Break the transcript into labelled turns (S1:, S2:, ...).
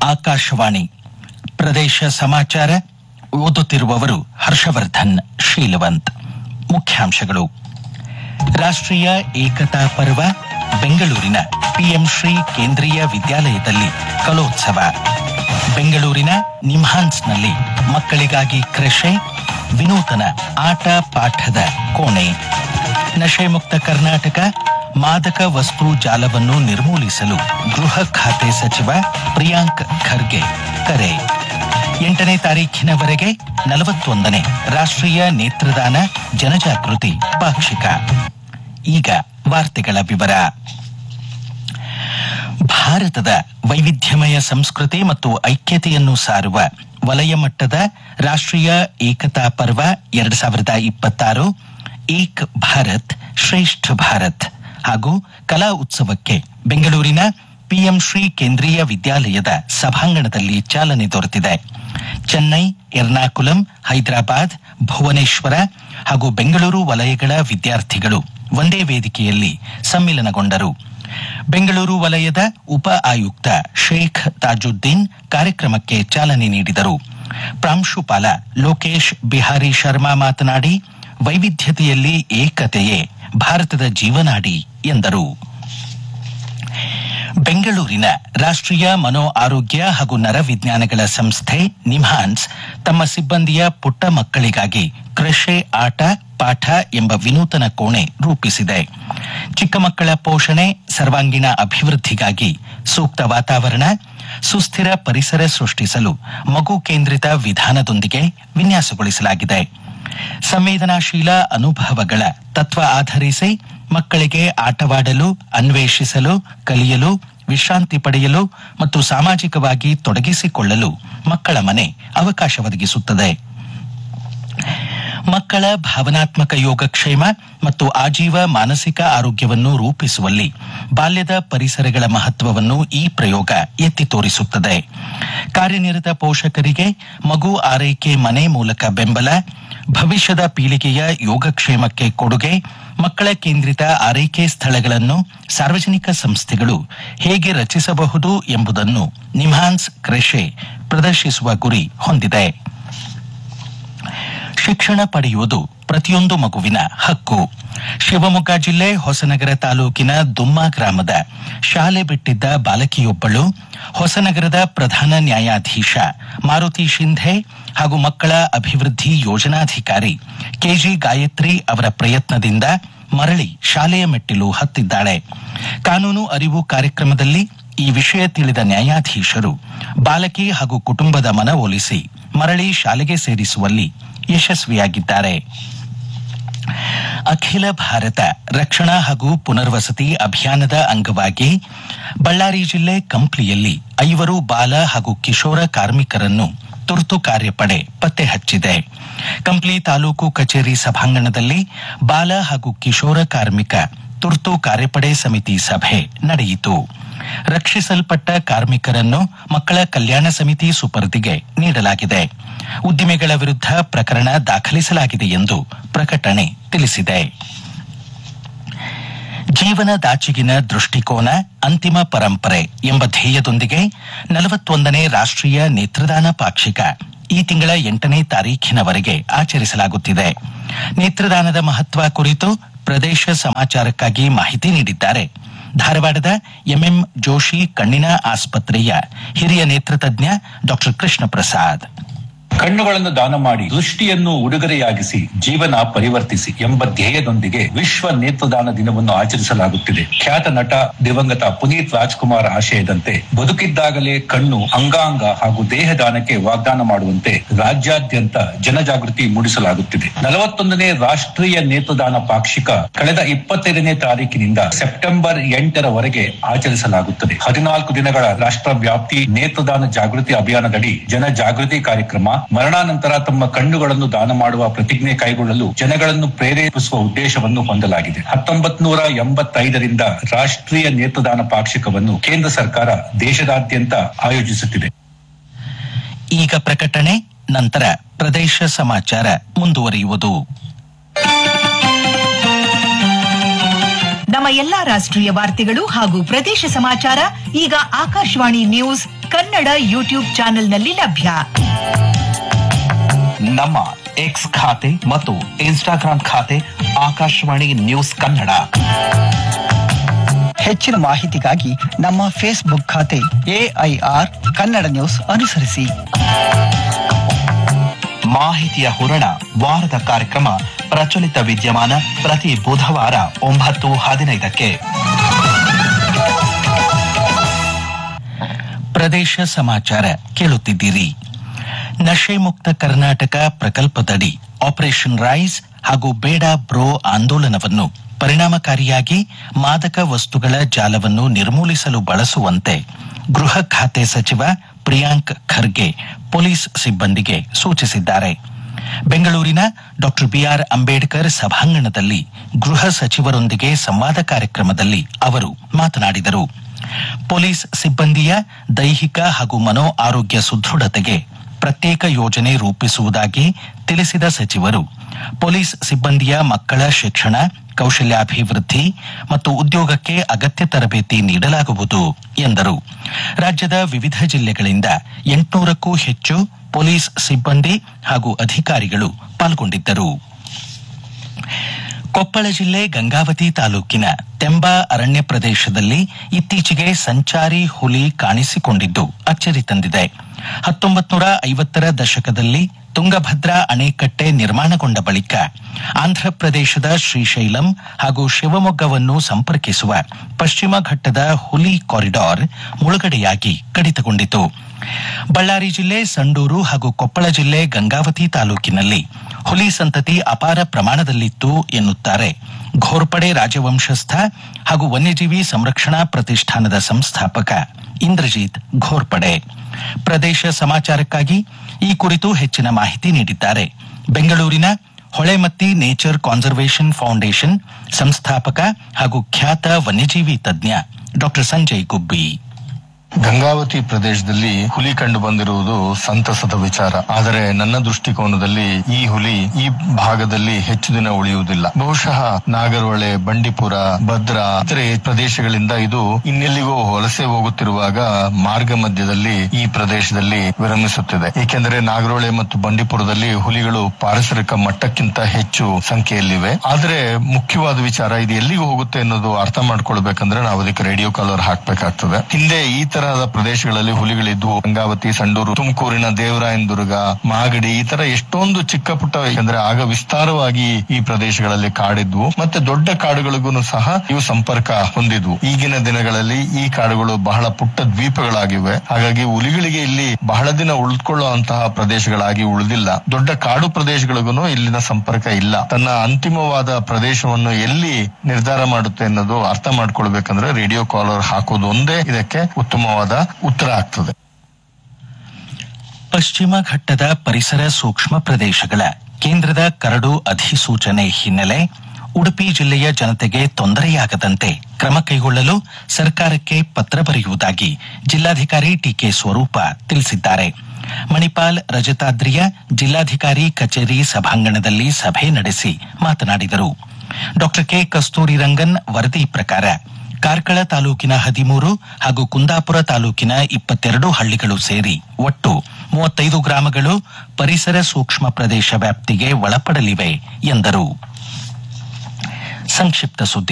S1: ಆಕಾಶವಾಣಿ ಪ್ರದೇಶ ಸಮಾಚಾರ ಓದುತ್ತಿರುವವರು ಹರ್ಷವರ್ಧನ್ ಶೀಲವಂತ್ ಮುಖ್ಯಾಂಶಗಳು ರಾಷ್ಟ್ರೀಯ ಏಕತಾ ಪರ್ವ ಬೆಂಗಳೂರಿನ ಪಿಎಂ ಶ್ರೀ ಕೇಂದ್ರೀಯ ವಿದ್ಯಾಲಯದಲ್ಲಿ ಕಲೋತ್ಸವ ಬೆಂಗಳೂರಿನ ನಿಮ್ಹಾನ್ಸ್ನಲ್ಲಿ ಮಕ್ಕಳಿಗಾಗಿ ಕೃಷೆ ವಿನೂತನ ಆಟ ಪಾಠದ ಕೋಣೆ ನಶೆ ಮುಕ್ತ ಕರ್ನಾಟಕ ಮಾದಕ ವಸ್ತು ಜಾಲವನ್ನು ನಿರ್ಮೂಲಿಸಲು ಗೃಹ ಖಾತೆ ಸಚಿವ ಪ್ರಿಯಾಂಕ್ ಖರ್ಗೆ ಕರೆ ಎಂಟನೇ ತಾರೀಖಿನವರೆಗೆ ನಲವತ್ತೊಂದನೇ ರಾಷ್ಟ್ರೀಯ ನೇತ್ರದಾನ ಜನಜಾಗೃತಿ ಪಾಕ್ಷಿಕ ಈಗ ವಾರ್ತೆಗಳ ವಿವರ ಭಾರತದ ವೈವಿಧ್ಯಮಯ ಸಂಸ್ಕೃತಿ ಮತ್ತು ಐಕ್ಯತೆಯನ್ನು ಸಾರುವ ವಲಯ ಮಟ್ಟದ ರಾಷ್ಟ್ರೀಯ ಏಕತಾ ಪರ್ವ ಎರಡ್ ಸಾವಿರದ ಇಪ್ಪತ್ತಾರು ಏಕ್ ಭಾರತ್ ಶ್ರೇಷ್ಠ ಭಾರತ್ ಹಾಗೂ ಕಲಾ ಉತ್ಸವಕ್ಕೆ ಬೆಂಗಳೂರಿನ ಪಿಎಂ ಶ್ರೀ ಕೇಂದ್ರೀಯ ವಿದ್ಯಾಲಯದ ಸಭಾಂಗಣದಲ್ಲಿ ಚಾಲನೆ ದೊರೆತಿದೆ ಚೆನ್ನೈ ಎರ್ನಾಕುಲಂ ಹೈದರಾಬಾದ್ ಭುವನೇಶ್ವರ ಹಾಗೂ ಬೆಂಗಳೂರು ವಲಯಗಳ ವಿದ್ಯಾರ್ಥಿಗಳು ಒಂದೇ ವೇದಿಕೆಯಲ್ಲಿ ಸಮ್ಮಿಲನಗೊಂಡರು ಬೆಂಗಳೂರು ವಲಯದ ಉಪ ಆಯುಕ್ತ ಶೇಖ್ ತಾಜುದ್ದೀನ್ ಕಾರ್ಯಕ್ರಮಕ್ಕೆ ಚಾಲನೆ ನೀಡಿದರು ಪ್ರಾಂಶುಪಾಲ ಲೋಕೇಶ್ ಬಿಹಾರಿ ಶರ್ಮಾ ಮಾತನಾಡಿ ವೈವಿಧ್ಯತೆಯಲ್ಲಿ ಏಕತೆಯೇ ಭಾರತದ ಜೀವನಾಡಿ ಎಂದರು ಬೆಂಗಳೂರಿನ ರಾಷ್ಟ್ರೀಯ ಮನೋ ಆರೋಗ್ಯ ಹಾಗೂ ನರವಿಜ್ಞಾನಗಳ ಸಂಸ್ಥೆ ನಿಮ್ಹಾನ್ಸ್ ತಮ್ಮ ಸಿಬ್ಬಂದಿಯ ಪುಟ್ಟ ಮಕ್ಕಳಿಗಾಗಿ ಕೃಷೆ ಆಟ ಪಾಠ ಎಂಬ ವಿನೂತನ ಕೋಣೆ ರೂಪಿಸಿದೆ ಚಿಕ್ಕ ಮಕ್ಕಳ ಪೋಷಣೆ ಸರ್ವಾಂಗೀಣ ಅಭಿವೃದ್ಧಿಗಾಗಿ ಸೂಕ್ತ ವಾತಾವರಣ ಸುಸ್ಥಿರ ಪರಿಸರ ಸೃಷ್ಟಿಸಲು ಮಗು ಕೇಂದ್ರಿತ ವಿಧಾನದೊಂದಿಗೆ ವಿನ್ಯಾಸಗೊಳಿಸಲಾಗಿದೆ ಸಂವೇದನಾಶೀಲ ಅನುಭವಗಳ ತತ್ವ ಆಧರಿಸಿ ಮಕ್ಕಳಿಗೆ ಆಟವಾಡಲು ಅನ್ವೇಷಿಸಲು ಕಲಿಯಲು ವಿಶ್ರಾಂತಿ ಪಡೆಯಲು ಮತ್ತು ಸಾಮಾಜಿಕವಾಗಿ ತೊಡಗಿಸಿಕೊಳ್ಳಲು ಮಕ್ಕಳ ಮನೆ ಅವಕಾಶ ಒದಗಿಸುತ್ತದೆ ಮಕ್ಕಳ ಭಾವನಾತ್ಮಕ ಯೋಗಕ್ಷೇಮ ಮತ್ತು ಆಜೀವ ಮಾನಸಿಕ ಆರೋಗ್ಯವನ್ನು ರೂಪಿಸುವಲ್ಲಿ ಬಾಲ್ಯದ ಪರಿಸರಗಳ ಮಹತ್ವವನ್ನು ಈ ಪ್ರಯೋಗ ಎತ್ತಿ ತೋರಿಸುತ್ತದೆ ಕಾರ್ಯನಿರತ ಪೋಷಕರಿಗೆ ಮಗು ಆರೈಕೆ ಮನೆ ಮೂಲಕ ಬೆಂಬಲ ಭವಿಷ್ಯದ ಪೀಳಿಗೆಯ ಯೋಗಕ್ಷೇಮಕ್ಕೆ ಕೊಡುಗೆ ಮಕ್ಕಳ ಕೇಂದ್ರಿತ ಆರೈಕೆ ಸ್ಥಳಗಳನ್ನು ಸಾರ್ವಜನಿಕ ಸಂಸ್ಥೆಗಳು ಹೇಗೆ ರಚಿಸಬಹುದು ಎಂಬುದನ್ನು ನಿಮ್ಹಾನ್ಸ್ ಕೃಷೆ ಪ್ರದರ್ಶಿಸುವ ಗುರಿ ಹೊಂದಿದೆ ಶಿಕ್ಷಣ ಪಡೆಯುವುದು ಪ್ರತಿಯೊಂದು ಮಗುವಿನ ಹಕ್ಕು ಶಿವಮೊಗ್ಗ ಜಿಲ್ಲೆ ಹೊಸನಗರ ತಾಲೂಕಿನ ದುಮ್ಮ ಗ್ರಾಮದ ಶಾಲೆ ಬಿಟ್ಟಿದ್ದ ಬಾಲಕಿಯೊಬ್ಬಳು ಹೊಸನಗರದ ಪ್ರಧಾನ ನ್ಯಾಯಾಧೀಶ ಮಾರುತಿ ಶಿಂಧೆ ಹಾಗೂ ಮಕ್ಕಳ ಅಭಿವೃದ್ಧಿ ಯೋಜನಾಧಿಕಾರಿ ಕೆಜಿ ಗಾಯತ್ರಿ ಅವರ ಪ್ರಯತ್ನದಿಂದ ಮರಳಿ ಶಾಲೆಯ ಮೆಟ್ಟಿಲು ಹತ್ತಿದ್ದಾಳೆ ಕಾನೂನು ಅರಿವು ಕಾರ್ಯಕ್ರಮದಲ್ಲಿ ಈ ವಿಷಯ ತಿಳಿದ ನ್ಯಾಯಾಧೀಶರು ಬಾಲಕಿ ಹಾಗೂ ಕುಟುಂಬದ ಮನವೊಲಿಸಿ ಮರಳಿ ಶಾಲೆಗೆ ಸೇರಿಸುವಲ್ಲಿ ಯಶಸ್ವಿಯಾಗಿದ್ದಾರೆ ಅಖಿಲ ಭಾರತ ರಕ್ಷಣಾ ಹಾಗೂ ಪುನರ್ವಸತಿ ಅಭಿಯಾನದ ಅಂಗವಾಗಿ ಬಳ್ಳಾರಿ ಜಿಲ್ಲೆ ಕಂಪ್ಲಿಯಲ್ಲಿ ಐವರು ಬಾಲ ಹಾಗೂ ಕಿಶೋರ ಕಾರ್ಮಿಕರನ್ನು ತುರ್ತು ಕಾರ್ಯಪಡೆ ಪತ್ತೆ ಹಚ್ಚಿದೆ ಕಂಪ್ಲಿ ತಾಲೂಕು ಕಚೇರಿ ಸಭಾಂಗಣದಲ್ಲಿ ಬಾಲ ಹಾಗೂ ಕಿಶೋರ ಕಾರ್ಮಿಕ ತುರ್ತು ಕಾರ್ಯಪಡೆ ಸಮಿತಿ ಸಭೆ ನಡೆಯಿತು ರಕ್ಷಿಸಲ್ಪಟ್ಟ ಕಾರ್ಮಿಕರನ್ನು ಮಕ್ಕಳ ಕಲ್ಯಾಣ ಸಮಿತಿ ಸುಪರ್ದಿಗೆ ನೀಡಲಾಗಿದೆ ಉದ್ದಿಮೆಗಳ ವಿರುದ್ಧ ಪ್ರಕರಣ ದಾಖಲಿಸಲಾಗಿದೆ ಎಂದು ಪ್ರಕಟಣೆ ತಿಳಿಸಿದೆ ಜೀವನದಾಚೆಗಿನ ದೃಷ್ಟಿಕೋನ ಅಂತಿಮ ಪರಂಪರೆ ಎಂಬ ಧ್ಯೇಯದೊಂದಿಗೆ ನಲವತ್ತೊಂದನೇ ರಾಷ್ಟ್ರೀಯ ನೇತ್ರದಾನ ಪಾಕ್ಷಿಕ ಈ ತಿಂಗಳ ಎಂಟನೇ ತಾರೀಖಿನವರೆಗೆ ಆಚರಿಸಲಾಗುತ್ತಿದೆ ನೇತ್ರದಾನದ ಮಹತ್ವ ಕುರಿತು ಪ್ರದೇಶ ಸಮಾಚಾರಕ್ಕಾಗಿ ಮಾಹಿತಿ ನೀಡಿದ್ದಾರೆ ಧಾರವಾಡದ ಎಂಎಂ ಜೋಶಿ ಕಣ್ಣಿನ ಆಸ್ಪತ್ರೆಯ ಹಿರಿಯ ನೇತ್ರತಜ್ಞ ಡಾಕ್ಟರ್ ಕೃಷ್ಣ ಪ್ರಸಾದ್
S2: ಕಣ್ಣುಗಳನ್ನು ದಾನ ಮಾಡಿ ದೃಷ್ಟಿಯನ್ನು ಉಡುಗೊರೆಯಾಗಿಸಿ ಜೀವನ ಪರಿವರ್ತಿಸಿ ಎಂಬ ಧ್ಯೇಯದೊಂದಿಗೆ ವಿಶ್ವ ನೇತ್ರದಾನ ದಿನವನ್ನು ಆಚರಿಸಲಾಗುತ್ತಿದೆ ಖ್ಯಾತ ನಟ ದಿವಂಗತ ಪುನೀತ್ ರಾಜ್ಕುಮಾರ್ ಆಶಯದಂತೆ ಬದುಕಿದ್ದಾಗಲೇ ಕಣ್ಣು ಅಂಗಾಂಗ ಹಾಗೂ ದೇಹದಾನಕ್ಕೆ ವಾಗ್ದಾನ ಮಾಡುವಂತೆ ರಾಜ್ಯಾದ್ಯಂತ ಜನಜಾಗೃತಿ ಮೂಡಿಸಲಾಗುತ್ತಿದೆ ನಲವತ್ತೊಂದನೇ ರಾಷ್ಟ್ರೀಯ ನೇತ್ರದಾನ ಪಾಕ್ಷಿಕ ಕಳೆದ ಇಪ್ಪತ್ತೈದನೇ ತಾರೀಕಿನಿಂದ ಸೆಪ್ಟೆಂಬರ್ ಎಂಟರವರೆಗೆ ಆಚರಿಸಲಾಗುತ್ತದೆ ಹದಿನಾಲ್ಕು ದಿನಗಳ ರಾಷ್ಟ್ರವ್ಯಾಪ್ತಿ ನೇತ್ರದಾನ ಜಾಗೃತಿ ಅಭಿಯಾನದಡಿ ಜನಜಾಗೃತಿ ಕಾರ್ಯಕ್ರಮ ಮರಣಾನಂತರ ತಮ್ಮ ಕಣ್ಣುಗಳನ್ನು ದಾನ ಮಾಡುವ ಪ್ರತಿಜ್ಞೆ ಕೈಗೊಳ್ಳಲು ಜನಗಳನ್ನು ಪ್ರೇರೇಪಿಸುವ ಉದ್ದೇಶವನ್ನು ಹೊಂದಲಾಗಿದೆ ಹತ್ತೊಂಬತ್ ನೂರ ಎಂಬತ್ತೈದರಿಂದ ರಾಷ್ಟ್ರೀಯ ನೇತ್ರದಾನ ಪಾಕ್ಷಿಕವನ್ನು ಕೇಂದ್ರ ಸರ್ಕಾರ ದೇಶದಾದ್ಯಂತ ಆಯೋಜಿಸುತ್ತಿದೆ
S1: ಈಗ ಪ್ರಕಟಣೆ ನಂತರ ಪ್ರದೇಶ ಸಮಾಚಾರ ಮುಂದುವರಿಯುವುದು
S3: ನಮ್ಮ ನಮ್ಮ ಎಲ್ಲಾ ರಾಷ್ಟ್ರೀಯ ವಾರ್ತೆಗಳು ಹಾಗೂ ಪ್ರದೇಶ ಸಮಾಚಾರ ಈಗ ಆಕಾಶವಾಣಿ ನ್ಯೂಸ್ ಕನ್ನಡ ಯೂಟ್ಯೂಬ್ ಚಾನೆಲ್ನಲ್ಲಿ ಲಭ್ಯ
S4: ನಮ್ಮ ಎಕ್ಸ್ ಖಾತೆ ಮತ್ತು ಇನ್ಸ್ಟಾಗ್ರಾಂ ಖಾತೆ ಆಕಾಶವಾಣಿ ನ್ಯೂಸ್ ಕನ್ನಡ
S5: ಹೆಚ್ಚಿನ ಮಾಹಿತಿಗಾಗಿ ನಮ್ಮ ಫೇಸ್ಬುಕ್ ಖಾತೆ ಎಐಆರ್ ಕನ್ನಡ ನ್ಯೂಸ್ ಅನುಸರಿಸಿ
S4: ಮಾಹಿತಿಯ ಹೂರಣ ವಾರದ ಕಾರ್ಯಕ್ರಮ ಪ್ರಚಲಿತ ವಿದ್ಯಮಾನ ಪ್ರತಿ ಬುಧವಾರ ಒಂಬತ್ತು ಹದಿನೈದಕ್ಕೆ
S1: ಪ್ರದೇಶ ಸಮಾಚಾರ ಕೇಳುತ್ತಿದ್ದೀರಿ ನಶೆ ಮುಕ್ತ ಕರ್ನಾಟಕ ಪ್ರಕಲ್ಪದಡಿ ಆಪರೇಷನ್ ರೈಸ್ ಹಾಗೂ ಬೇಡ ಬ್ರೋ ಆಂದೋಲನವನ್ನು ಪರಿಣಾಮಕಾರಿಯಾಗಿ ಮಾದಕ ವಸ್ತುಗಳ ಜಾಲವನ್ನು ನಿರ್ಮೂಲಿಸಲು ಬಳಸುವಂತೆ ಗೃಹ ಖಾತೆ ಸಚಿವ ಪ್ರಿಯಾಂಕ್ ಖರ್ಗೆ ಪೊಲೀಸ್ ಸಿಬ್ಬಂದಿಗೆ ಸೂಚಿಸಿದ್ದಾರೆ ಬೆಂಗಳೂರಿನ ಡಾಕ್ಟರ್ ಬಿಆರ್ ಅಂಬೇಡ್ಕರ್ ಸಭಾಂಗಣದಲ್ಲಿ ಗೃಹ ಸಚಿವರೊಂದಿಗೆ ಸಂವಾದ ಕಾರ್ಯಕ್ರಮದಲ್ಲಿ ಅವರು ಮಾತನಾಡಿದರು ಪೊಲೀಸ್ ಸಿಬ್ಬಂದಿಯ ದೈಹಿಕ ಹಾಗೂ ಮನೋ ಆರೋಗ್ಯ ಸುದೃಢತೆಗೆ ಪ್ರತ್ಯೇಕ ಯೋಜನೆ ರೂಪಿಸುವುದಾಗಿ ತಿಳಿಸಿದ ಸಚಿವರು ಪೊಲೀಸ್ ಸಿಬ್ಬಂದಿಯ ಮಕ್ಕಳ ಶಿಕ್ಷಣ ಕೌಶಲ್ಯಾಭಿವೃದ್ಧಿ ಮತ್ತು ಉದ್ಯೋಗಕ್ಕೆ ಅಗತ್ಯ ತರಬೇತಿ ನೀಡಲಾಗುವುದು ಎಂದರು ರಾಜ್ಯದ ವಿವಿಧ ಜಿಲ್ಲೆಗಳಿಂದ ಎಂಟುನೂರಕ್ಕೂ ಹೆಚ್ಚು ಪೊಲೀಸ್ ಸಿಬ್ಬಂದಿ ಹಾಗೂ ಅಧಿಕಾರಿಗಳು ಪಾಲ್ಗೊಂಡಿದ್ದರು ಕೊಪ್ಪಳ ಜಿಲ್ಲೆ ಗಂಗಾವತಿ ತಾಲೂಕಿನ ತೆಂಬ ಅರಣ್ಯ ಪ್ರದೇಶದಲ್ಲಿ ಇತ್ತೀಚೆಗೆ ಸಂಚಾರಿ ಹುಲಿ ಕಾಣಿಸಿಕೊಂಡಿದ್ದು ಅಚ್ಚರಿ ತಂದಿದೆ ಹತ್ತೊಂಬತ್ತು ನೂರ ಐವತ್ತರ ದಶಕದಲ್ಲಿ ತುಂಗಭದ್ರಾ ಅಣೆಕಟ್ಟೆ ನಿರ್ಮಾಣಗೊಂಡ ಬಳಿಕ ಆಂಧ್ರಪ್ರದೇಶದ ಶ್ರೀಶೈಲಂ ಹಾಗೂ ಶಿವಮೊಗ್ಗವನ್ನು ಸಂಪರ್ಕಿಸುವ ಪಶ್ಚಿಮ ಘಟ್ಟದ ಹುಲಿ ಕಾರಿಡಾರ್ ಮುಳುಗಡೆಯಾಗಿ ಕಡಿತಗೊಂಡಿತು ಬಳ್ಳಾರಿ ಜಿಲ್ಲೆ ಸಂಡೂರು ಹಾಗೂ ಕೊಪ್ಪಳ ಜಿಲ್ಲೆ ಗಂಗಾವತಿ ತಾಲೂಕಿನಲ್ಲಿ ಹುಲಿ ಸಂತತಿ ಅಪಾರ ಪ್ರಮಾಣದಲ್ಲಿತ್ತು ಎನ್ನುತ್ತಾರೆ ಘೋರ್ಪಡೆ ರಾಜವಂಶಸ್ಥ ಹಾಗೂ ವನ್ಯಜೀವಿ ಸಂರಕ್ಷಣಾ ಪ್ರತಿಷ್ಠಾನದ ಸಂಸ್ಥಾಪಕ ಇಂದ್ರಜಿತ್ ಘೋರ್ಪಡೆ ಪ್ರದೇಶ ಸಮಾಚಾರಕ್ಕಾಗಿ ಈ ಕುರಿತು ಹೆಚ್ಚಿನ ಮಾಹಿತಿ ನೀಡಿದ್ದಾರೆ ಬೆಂಗಳೂರಿನ ಹೊಳೆಮತ್ತಿ ನೇಚರ್ ಕಾನ್ಸರ್ವೇಷನ್ ಫೌಂಡೇಶನ್ ಸಂಸ್ಥಾಪಕ ಹಾಗೂ ಖ್ಯಾತ ವನ್ಯಜೀವಿ ತಜ್ಞ ಡಾಕ್ಟರ್ ಸಂಜಯ್ ಗುಬ್ಬಿ
S6: ಗಂಗಾವತಿ ಪ್ರದೇಶದಲ್ಲಿ ಹುಲಿ ಕಂಡು ಬಂದಿರುವುದು ಸಂತಸದ ವಿಚಾರ ಆದರೆ ನನ್ನ ದೃಷ್ಟಿಕೋನದಲ್ಲಿ ಈ ಹುಲಿ ಈ ಭಾಗದಲ್ಲಿ ಹೆಚ್ಚು ದಿನ ಉಳಿಯುವುದಿಲ್ಲ ಬಹುಶಃ ನಾಗರಹೊಳೆ ಬಂಡೀಪುರ ಭದ್ರಾ ಇತರೆ ಪ್ರದೇಶಗಳಿಂದ ಇದು ಇನ್ನೆಲ್ಲಿಗೋ ವಲಸೆ ಹೋಗುತ್ತಿರುವಾಗ ಮಾರ್ಗ ಮಧ್ಯದಲ್ಲಿ ಈ ಪ್ರದೇಶದಲ್ಲಿ ವಿರಮಿಸುತ್ತಿದೆ ಏಕೆಂದರೆ ನಾಗರಹೊಳೆ ಮತ್ತು ಬಂಡೀಪುರದಲ್ಲಿ ಹುಲಿಗಳು ಪಾರಿಸರಿಕ ಮಟ್ಟಕ್ಕಿಂತ ಹೆಚ್ಚು ಸಂಖ್ಯೆಯಲ್ಲಿವೆ ಆದರೆ ಮುಖ್ಯವಾದ ವಿಚಾರ ಇದು ಎಲ್ಲಿಗೆ ಹೋಗುತ್ತೆ ಅನ್ನೋದು ಅರ್ಥ ಮಾಡ್ಕೊಳ್ಬೇಕಂದ್ರೆ ನಾವು ಅದಕ್ಕೆ ರೇಡಿಯೋ ಕಾಲರ್ ಹಾಕ್ಬೇಕಾಗ್ತದೆ ಹಿಂದೆ ಈ ತರಹದ ಪ್ರದೇಶಗಳಲ್ಲಿ ಹುಲಿಗಳಿದ್ವು ಗಂಗಾವತಿ ಸಂಡೂರು ತುಮಕೂರಿನ ದೇವರಾಯನದುರ್ಗ ಮಾಗಡಿ ಈ ತರ ಎಷ್ಟೊಂದು ಚಿಕ್ಕ ಪುಟ್ಟ ಅಂದ್ರೆ ಆಗ ವಿಸ್ತಾರವಾಗಿ ಈ ಪ್ರದೇಶಗಳಲ್ಲಿ ಕಾಡಿದ್ವು ಮತ್ತೆ ದೊಡ್ಡ ಕಾಡುಗಳಿಗೂ ಸಹ ಇವು ಸಂಪರ್ಕ ಹೊಂದಿದ್ವು ಈಗಿನ ದಿನಗಳಲ್ಲಿ ಈ ಕಾಡುಗಳು ಬಹಳ ಪುಟ್ಟ ದ್ವೀಪಗಳಾಗಿವೆ ಹಾಗಾಗಿ ಹುಲಿಗಳಿಗೆ ಇಲ್ಲಿ ಬಹಳ ದಿನ ಉಳಿದುಕೊಳ್ಳುವಂತಹ ಪ್ರದೇಶಗಳಾಗಿ ಉಳಿದಿಲ್ಲ ದೊಡ್ಡ ಕಾಡು ಪ್ರದೇಶಗಳಿಗೂ ಇಲ್ಲಿನ ಸಂಪರ್ಕ ಇಲ್ಲ ತನ್ನ ಅಂತಿಮವಾದ ಪ್ರದೇಶವನ್ನು ಎಲ್ಲಿ ನಿರ್ಧಾರ ಮಾಡುತ್ತೆ ಅನ್ನೋದು ಅರ್ಥ ಮಾಡ್ಕೊಳ್ಬೇಕಂದ್ರೆ ರೇಡಿಯೋ ಕಾಲರ್ ಹಾಕೋದು ಒಂದೇ ಇದಕ್ಕೆ ಉತ್ತಮವಾದ ಉತ್ತರ ಆಗ್ತದೆ
S1: ಪಶ್ಚಿಮ ಘಟ್ಟದ ಪರಿಸರ ಸೂಕ್ಷ್ಮ ಪ್ರದೇಶಗಳ ಕೇಂದ್ರದ ಕರಡು ಅಧಿಸೂಚನೆ ಹಿನ್ನೆಲೆ ಉಡುಪಿ ಜಿಲ್ಲೆಯ ಜನತೆಗೆ ತೊಂದರೆಯಾಗದಂತೆ ಕ್ರಮ ಕೈಗೊಳ್ಳಲು ಸರ್ಕಾರಕ್ಕೆ ಪತ್ರ ಬರೆಯುವುದಾಗಿ ಜಿಲ್ಲಾಧಿಕಾರಿ ಟಿಕೆ ಸ್ವರೂಪ ತಿಳಿಸಿದ್ದಾರೆ ಮಣಿಪಾಲ್ ರಜತಾದ್ರಿಯ ಜಿಲ್ಲಾಧಿಕಾರಿ ಕಚೇರಿ ಸಭಾಂಗಣದಲ್ಲಿ ಸಭೆ ನಡೆಸಿ ಮಾತನಾಡಿದರು ಡಾಕ್ಟರ್ ಕೆ ಕಸ್ತೂರಿ ರಂಗನ್ ವರದಿ ಪ್ರಕಾರ ಕಾರ್ಕಳ ತಾಲೂಕಿನ ಹದಿಮೂರು ಹಾಗೂ ಕುಂದಾಪುರ ತಾಲೂಕಿನ ಇಪ್ಪತ್ತೆರಡು ಹಳ್ಳಿಗಳು ಸೇರಿ ಒಟ್ಟು ಮೂವತ್ತೈದು ಗ್ರಾಮಗಳು ಪರಿಸರ ಸೂಕ್ಷ್ಮ ಪ್ರದೇಶ ವ್ಯಾಪ್ತಿಗೆ ಒಳಪಡಲಿವೆ ಎಂದರು ಸಂಕ್ಷಿಪ್ತ ಸುದ್ದಿ